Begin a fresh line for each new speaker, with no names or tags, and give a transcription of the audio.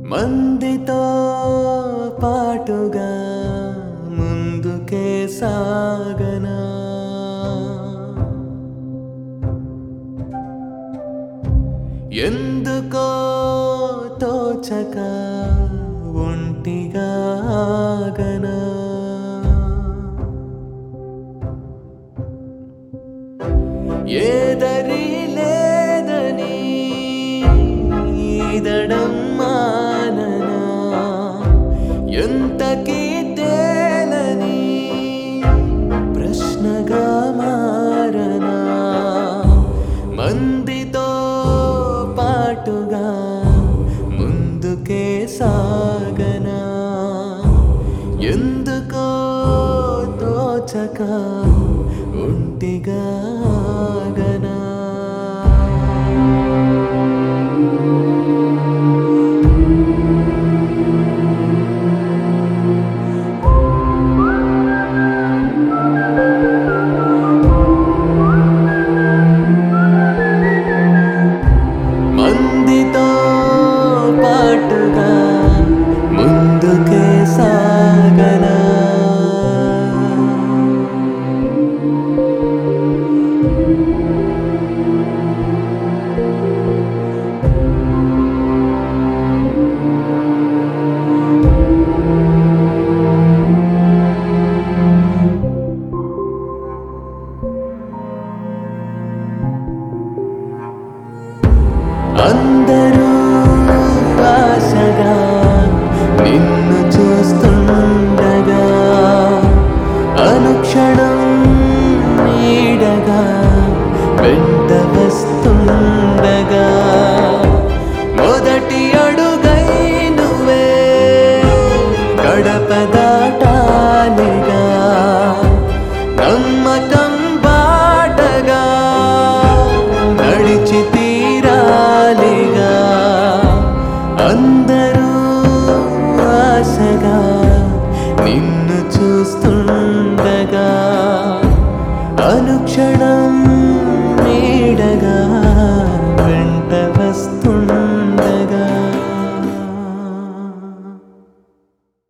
మందితో పాటుగా ముందుకే సాగనా ఎందుకో తోచక ఒంటిగా ఆగనా ఏదరి లేదని ఈదడం మాననా ఎంతకీ తేలని ప్రశ్నగా మారనా మందితో పాటుగా ముందుకే సాగనా ఎందుకో తోచక ఒంటిగా ఆగనా మందితో పాటుగా ముందుకే సాగనా అందరూ ఆశగా నిన్ను చూస్తుండగా అనుక్షణం నీడగా వెంట వస్తుండగా మొదటి అడుగై నువ్వే గడప దాటాలిగా నమ్మకం బాటగా నడిచి తీరాలిగా అందరూ ఆశగా నిన్ను చూస్తుండగా అనుక్షణం నీడగా